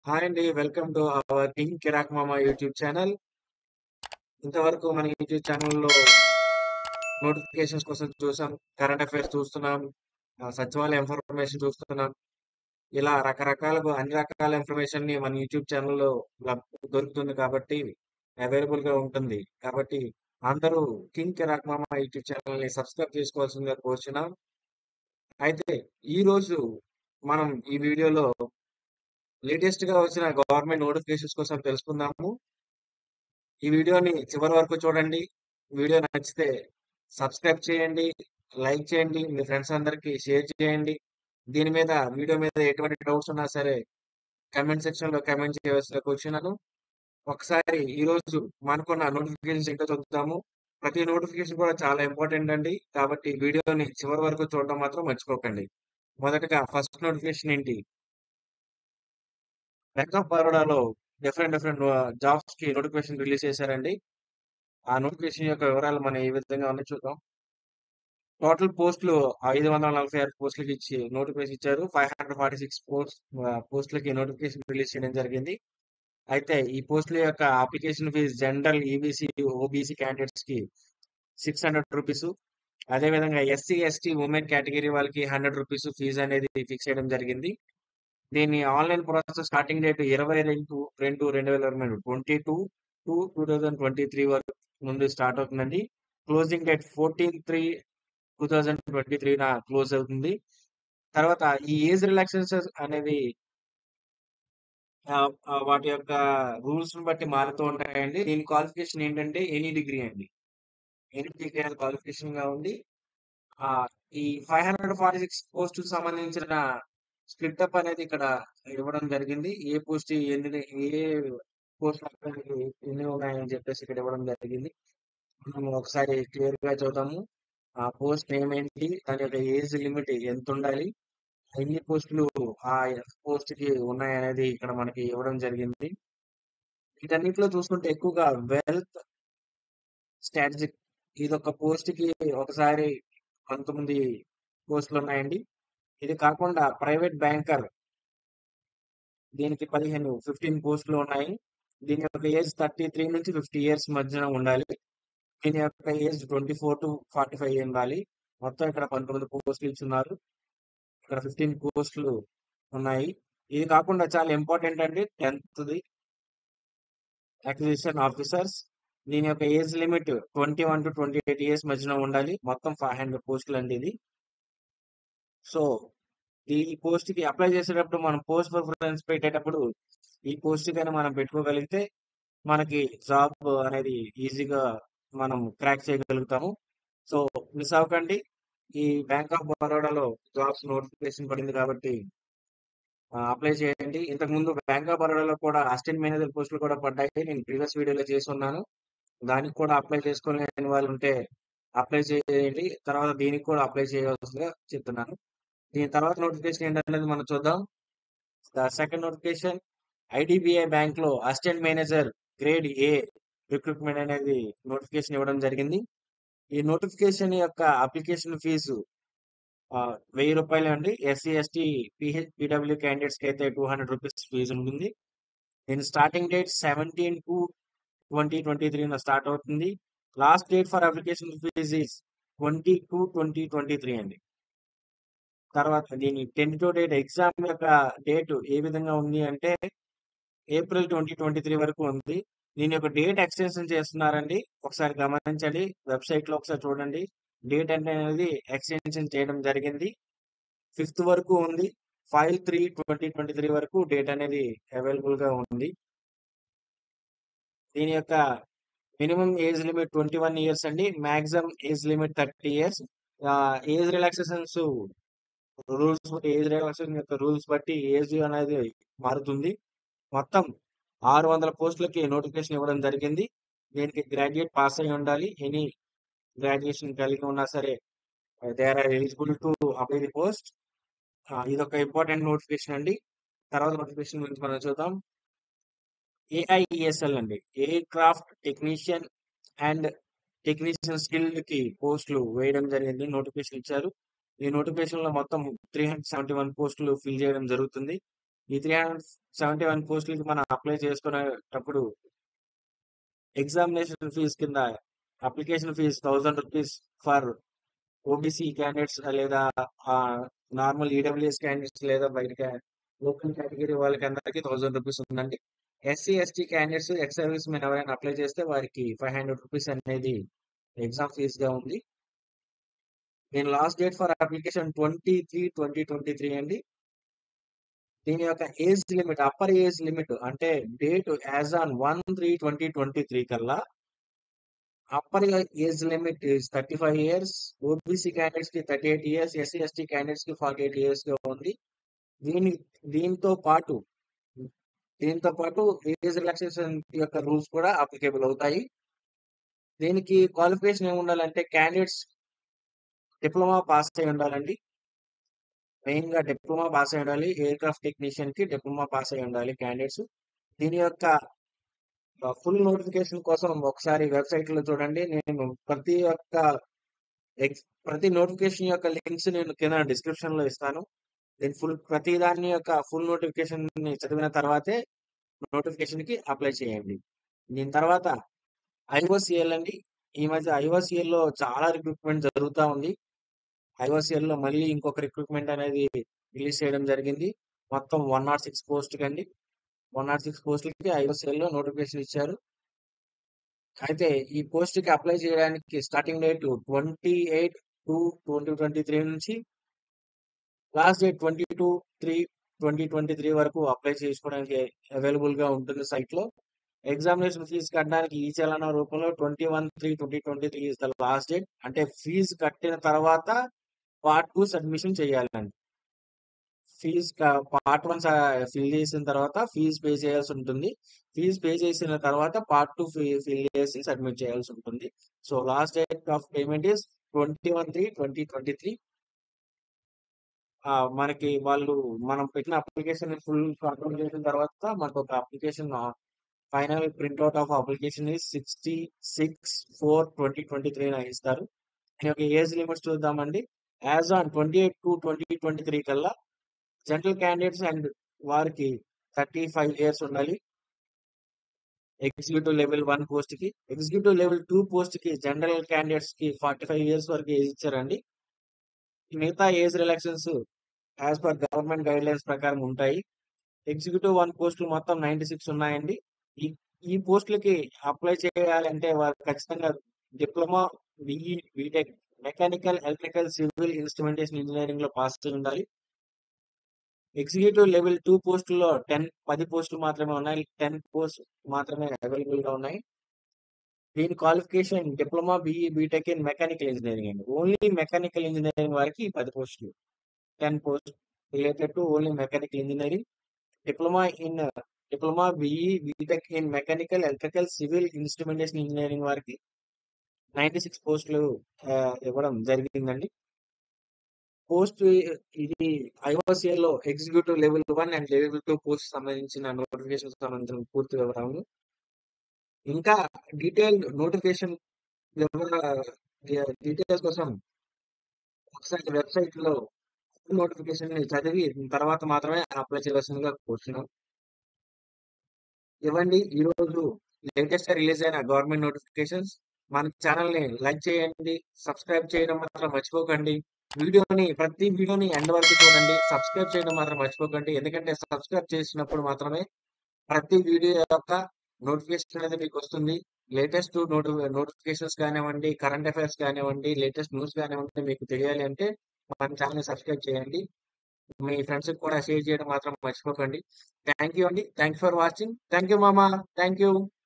Hi అండి. Welcome to our king కిరాక్ మామ యూట్యూబ్ ఛానల్. ఇంతవరకు మన యూట్యూబ్ ఛానల్‌లో నోటిఫికేషన్స్ కోసం చూసాం. కరెంట్ అఫైర్స్ చూస్తున్నాం. ఆహ్, సచివాలయ ఇన్ఫర్మేషన్ చూస్తున్నాం. ఇలా రకరకాలుగా అన్ని రకాల ఇన్ఫర్మేషన్‌ని మన యూట్యూబ్ ఛానల్‌లో లబ్ దొరుకుతుంది కాబట్టి అవైలబుల్‌గా ఉంటుంది. కాబట్టి అందరూ కింగ్ కిరాక్ మామ యూట్యూబ్ ఛానల్‌ని సబ్స్క్రైబ్ చేసుకోవాల్సిందిగా కోరుచున్నాం. అయితే ఈరోజు మనం ఈ వీడియోలో లేటెస్ట్‌గా వచ్చిన గవర్నమెంట్ నోటిఫికేషన్స్ కోసం తెలుసుకుందాము. ఈ వీడియోని చివరి వరకు చూడండి. వీడియో నచ్చితే సబ్స్క్రైబ్ చేయండి, లైక్ చేయండి, మీ ఫ్రెండ్స్ అందరికి షేర్ చేయండి. దీని మీద వీడియో మీద ఎటువంటి డౌట్స్ ఉన్నా సరే కామెంట్ సెక్షన్‌లో కామెంట్ చేయవలసిందిగా కోరుచున్నాను. ఒకసారి ఈరోజు మనకున్న నోటిఫికేషన్స్ ఏంటో చూద్దాము. ప్రతి నోటిఫికేషన్ కూడా చాలా ఇంపార్టెంట్ అండి. కాబట్టి వీడియోని చివరి వరకు చూడడం మాత్రం మర్చిపోకండి. మొదటగా ఫస్ట్ నోటిఫికేషన్ ఏంటి? బ్యాంక్ ఆఫ్ బరోడాలో డిఫరెంట్ డిఫరెంట్ ఆహ్, జాబ్స్‌కి నోటిఫికేషన్ రిలీజ్ చేశారండి. ఆ నోటిఫికేషన్ యొక్క వివరాలు మనం ఏ విధంగా ఉన్నాయో చూద్దాం. టోటల్ పోస్టులు 546 పోస్టులకి ఇచ్చి నోటిఫికేషన్ ఇచ్చారు. 546 పోస్ట్ ఆహ్, పోస్టులకి నోటిఫికేషన్ రిలీజ్ చేయడం జరిగింది. అయితే ఈ పోస్టుల యొక్క application fees general, EBC, OBC క్యాండిడేట్స్‌కి రూ. 600 అదేవిధంగా ఎస్సీ, ఎస్టీ, ఉమెన్ కేటగిరీ వాళ్ళకి రూ. 100 ఫీజ్ అనేది ఫిక్స్ చేయడం జరిగింది. దీని ఆన్‌లైన్ ప్రాసెస్ స్టార్టింగ్ డేట్ 22/2/2022-2023 వరకు నుండి స్టార్ట్ అవుతుందండి. క్లోజింగ్ డేట్ 14/3/2023న క్లోజ్ అవుతుంది. తర్వాత ఈ ఏజ్ రిలాక్సేషన్స్ అనేవి ఆహ్, ఆహ్, వాటి యొక్క రూల్స్‌ని బట్టి మారుతూ ఉంటాయండి. దీని క్వాలిఫికేషన్ ఏంటంటే ఎనీ డిగ్రీ అండి. ఎనీ డిగ్రీ అనేది క్వాలిఫికేషన్‌గా ఉంది. ఆహ్, ఈ 546 పోస్ట్‌కి సంబంధించిన స్ప్లిట్ అప్ అనేది ఇక్కడ ఇవ్వడం జరిగింది. ఏ పోస్ట్ ఎన్ని ఏ పోస్ట్‌లు అప్లైకి ఎన్ని ఉన్నాయని చెప్పేసి ఇక్కడ ఇవ్వడం జరిగింది. మనం ఒకసారి క్లియర్‌గా చూద్దాము. ఆ పోస్ట్ నేమ్ ఏంటి? దాని యొక్క ఏజ్ లిమిట్ ఎంతుండాలి? ఎన్ని పోస్టులు ఆ పోస్ట్‌కి ఉన్నాయనేది ఇక్కడ మనకి ఇవ్వడం జరిగింది. వీటన్నిటిలో చూసుకుంటే ఎక్కువగా వెల్త్ స్ట్రాటజిక్ ఇదొక పోస్ట్‌కి ఒకసారి 19 పోస్టులున్నాయండి. ఇది కాకుండా ప్రైవేట్ బ్యాంకర్ దీనికి 15, 15 పోస్టులు ఉన్నాయి. దీని యొక్క ఏజ్ 33 నుంచి 50 ఇయర్స్ మధ్యన ఉండాలి. దీని యొక్క ఏజ్ 24-45 ఉండాలి. మొత్తం ఇక్కడ 19 పోస్టులు ఇచ్చున్నారు. ఇక్కడ 15 పోస్టులు ఉన్నాయి. ఇది కాకుండా చాలా ఇంపార్టెంట్ అండి 10థ్‌ది అక్విజిషన్ ఆఫీసర్స్ దీని యొక్క ఏజ్ లిమిట్ 21-28 ఇయర్స్ మధ్యన ఉండాలి. మొత్తం 500 పోస్టులండి ఇది. సో, ఈ పోస్ట్‌కి అప్లై చేసేటప్పుడు మనం పోస్ట్ ప్రిఫరెన్స్ పెట్టేటప్పుడు ఈ పోస్ట్ గాని మనం పెట్టుకోగలిగితే మనకి జాబ్ అనేది ఈజీగా మనం క్రాక్ చేయగలుగుతాము. సో, మిస్ అవ్వకండి. ఈ బ్యాంక్ ఆఫ్ బరోడాలో జాబ్స్ నోటిఫికేషన్ పడింది కాబట్టి ఆహ్, అప్లై చేయండి. ఇంతకుముందు బ్యాంక్ ఆఫ్ బరోడాలో కూడా అసిస్టెంట్ మేనేజర్ పోస్టులు కూడా పడ్డాయి. నేను ప్రీవియస్ వీడియోలో చేసున్నాను. దానికి కూడా అప్లై చేసుకోలేని వాళ్ళు ఉంటే అప్లై చేయండి. తర్వాత దీనికి కూడా అప్లై చేయవలసిందిగా చెప్తున్నాను. దీని తర్వాత నోటిఫికేషన్ ఏంటనేది మనం చూద్దాం. ద సెకండ్ నోటిఫికేషన్ ఐడీబీఐ బ్యాంక్‌లో assistant manager grade A recruitment అనేది నోటిఫికేషన్ ఇవ్వడం జరిగింది. ఈ నోటిఫికేషన్ యొక్క అప్లికేషన్ ఫీజు ఆహ్, రూ. 1000 అండి. ఎస్సీ, ఎస్టీ, పీహెచ్ పీడబ్ల్యూ క్యాండిడేట్స్‌కి అయితే రూ. 200 ఫీజు ఉంటుంది. దీని స్టార్టింగ్ డేట్ 17/2/2023న స్టార్ట్ అవుతుంది. Last date for application fee is 20/2/2023 అండి. తర్వాత దీని టెంటేటివ్ డేట్ ఎగ్జామ్ యొక్క డేట్ ఏ విధంగా ఉంది అంటే ఏప్రిల్ 2023 వరకు ఉంది. దీని యొక్క డేట్ ఎక్స్‌టెన్షన్ చేస్తున్నారండి. ఒకసారి గమనించండి. వెబ్‌సైట్‌లో ఒకసారి చూడండి. డేట్ అనేది ఎక్స్‌టెన్షన్ చేయడం జరిగింది. 5థ్ వరకు ఉంది. 5/3/2023 వరకు డేట్ అనేది అవైలబుల్‌గా ఉంది. దీని యొక్క మినిమమ్ ఏజ్ లిమిట్ 21 ఇయర్స్ అండి. Maximum age limit 30 years. ఆహ్, ఏజ్ రిలాక్సేషన్స్ రూల్స్ బట్టి ఏజ్ రిలాక్సేషన్ యొక్క రూల్స్ బట్టి ఏజ్ అనేది మారుతుంది. మొత్తం 600 పోస్టులకి నోటిఫికేషన్ ఇవ్వడం జరిగింది. దీనికి గ్రాడ్యుయేట్ పాస్ అయ్యి ఉండాలి. ఎనీ గ్రాడ్యుయేషన్ కలిగి ఉన్నా సరే they are eligible to apply the post. ఆహ్, ఇదొక ఇంపార్టెంట్ నోటిఫికేషన్ అండి. తర్వాత నోటిఫికేషన్ గురించి మనం చూద్దాం. ఏఐఈఎస్ఎల్ అండి. Aircraft technician and technician స్కిల్డ్‌కి పోస్టులు వేయడం జరిగింది. నోటిఫికేషన్ ఇచ్చారు. ఈ నోటిఫికేషన్‌లో మొత్తం 371 పోస్టులు ఫిల్ చేయడం జరుగుతుంది. ఈ 300 71 పోస్టులకి మనం అప్లై చేసుకునేటప్పుడు ఎగ్జామినేషన్ ఫీజ్ కింద application fee thousand rupees for OBC candidates లేదా నార్మల్ ఈడబ్ల్యూఎస్ క్యాండిడేట్స్ లేదా బయట లోకల్ కేటగిరీ వాళ్ళకి అందరికీ థౌసండ్ రూపీస్ ఉందండి SC ST candidates ex servicemen ఎవరైనా అప్లై చేస్తే వారికి ఫైవ్ హండ్రెడ్ రూపీస్ అనేది ఎగ్జామ్ ఫీజ్ గా ఉంది దీని last date for application twenty three twenty twenty three అండి దీని యొక్క age limit upper age limit అంటే date as on one three twenty twenty three కల్లా upper age limit is thirty five years OBC candidates కి thirty eight years SC ST candidates కి forty eight years గా ఉంది దీని దీంతో పాటు దీంతో పాటు ఏజ్ రిలాక్సేషన్ యొక్క రూల్స్ కూడా అప్లికేబుల్ అవుతాయి దీనికి క్వాలిఫికేషన్ ఏమి ఉండాలంటే క్యాండిడేట్స్ డిప్లొమా పాస్ అయి ఉండాలండి మెయిన్ గా డిప్లొమా పాస్ అయి ఉండాలి ఎయిర్ క్రాఫ్ట్ టెక్నీషియన్ కి డిప్లొమా పాస్ అయి ఉండాలి క్యాండిడేట్స్ దీని యొక్క ఫుల్ నోటిఫికేషన్ కోసం ఒకసారి వెబ్సైట్ లో చూడండి నేను ప్రతి ఒక్క ఎక్స్- ప్రతి నోటిఫికేషన్ యొక్క లింక్స్ నేను కింద డిస్క్రిప్షన్ లో ఇస్తాను దీని ఫుల్ ప్రతి దాని యొక్క ఫుల్ నోటిఫికేషన్ ని చదివిన తర్వాతే నోటిఫికేషన్ కి అప్లై చేయండి దీని తర్వాత ఐఓసిఎల్ అండి ఈ మధ్య ఐఓసిఎల్ లో చాలా రిక్రూట్మెంట్ జరుగుతూ ఉంది ఐఓసిఎల్ లో మళ్ళీ ఇంకొక రిక్రూట్మెంట్ అనేది రిలీజ్ చేయడం జరిగింది మొత్తం వన్ నాట్ సిక్స్ పోస్ట్ కండి వన్ నాట్ సిక్స్ పోస్టులకి ఐఓసిఎల్ లో నోటిఫికేషన్ ఇచ్చారు అయితే ఈ పోస్ట్ కి అప్లై చేయడానికి starting date twenty eight two twenty twenty three నుంచి last date twenty two three twenty twenty three వరకు అప్లై చేసుకోవడానికి అవైలబుల్ గా ఉంటుంది సైట్ లో ఎగ్జామినేషన్ ఫీజు కట్టడానికి ఈ చలన రూపంలో twenty one three twenty twenty three is the last date అంటే ఫీజు కట్టిన తర్వాత పార్ట్ టూ సబ్మిషన్ చేయాలండి ఫీజ్ పార్ట్ వన్ ఫిల్ చేసిన తర్వాత ఫీజు పే చేయాల్సి ఉంటుంది ఫీజు పే చేసిన తర్వాత పార్ట్ టూ ఫిల్ చేసి సబ్మిట్ చేయాల్సి ఉంటుంది so last date of payment is twenty one three twenty twenty three మనకి వాళ్ళు మనం పెట్టిన అప్లికేషన్ ఫుల్ కంట్రోల్ చేసిన తర్వాత మనకు ఒక application final printout of application is sixty six four twenty twenty three ఇస్తారు దీని యొక్క ఏజ్ లిమిట్స్ చూద్దామండి as on twenty eight two twenty twenty three కల్లా జనరల్ క్యాండిడేట్స్ అండ్ వారికి థర్టీ ఫైవ్ ఇయర్స్ ఉండాలి ఎగ్జిక్యూటివ్ లెవెల్ వన్ పోస్ట్ కి executive level two post కి general candidates కి ఫార్టీ ఫైవ్ ఇయర్స్ వరకు ఏజ్ ఇచ్చారండి మిగతా age relaxations as per government guidelines ప్రకారం ఉంటాయి ఎగ్జిక్యూటివ్ వన్ పోస్టులు మొత్తం నైన్టీ సిక్స్ ఉన్నాయండి ఈ ఈ పోస్టులకి అప్లై చేయాలంటే వారు ఖచ్చితంగా diploma BE BTech mechanical electrical civil instrumentation engineering లో పాస్ అయి ఉండాలి ఎగ్జిక్యూటివ్ లెవెల్ టూ పోస్టుల్లో టెన్ పది పోస్టులు మాత్రమే ఉన్నాయి టెన్ పోస్ట్ మాత్రమే అవైలబుల్ గా ఉన్నాయి దీని qualification diploma BE BTech in mechanical engineering అండి ఓన్లీ మెకానికల్ ఇంజనీరింగ్ వారికి పది పోస్టులు ten post related to only mechanical engineering diploma in diploma BE BTech in mechanical electrical civil instrumentation engineering వారికి ninety six పోస్టులు ఆ, ఇవ్వడం జరిగిందండి పోస్ట్ ఇది ఐఓసిఎల్ లో executive level one and level two post సంబంధించిన నోటిఫికేషన్ సంబంధించిన పూర్తి వివరాలు ఇంకా డీటెయిల్ నోటిఫికేషన్ డీటెయిల్స్ కోసం ఒకసారి వెబ్సైట్ లో నోటిఫికేషన్ ని చదివి తర్వాత మాత్రమే అప్లై చేయవలసిందిగా కోరుతున్నాం ఇవ్వండి ఈ రోజు లేటెస్ట్ గా రిలీజ్ అయిన గవర్నమెంట్ నోటిఫికేషన్స్ మన ఛానల్ ని లైక్ చేయండి సబ్స్క్రైబ్ చేయడం మాత్రం మర్చిపోకండి వీడియోని ప్రతి వీడియోని ఎండ్ వరకు చూడండి సబ్స్క్రైబ్ చేయడం మాత్రం మర్చిపోకండి ఎందుకంటే సబ్స్క్రైబ్ చేసినప్పుడు మాత్రమే ప్రతి వీడియో యొక్క నోటిఫికేషన్ అనేది మీకు వస్తుంది లేటెస్ట్ నోటి నోటిఫికేషన్స్ కానివ్వండి కరెంట్ అఫైర్స్ కానివ్వండి లేటెస్ట్ న్యూస్ కానివ్వండి మీకు తెలియాలి అంటే మన ఛానల్ సబ్స్క్రైబ్ చేయండి మీ ఫ్రెండ్స్ కూడా షేర్ చేయడం మాత్రం మర్చిపోకండి థ్యాంక్ యూ అండి thank for watching thank you మామా థ్యాంక్ యూ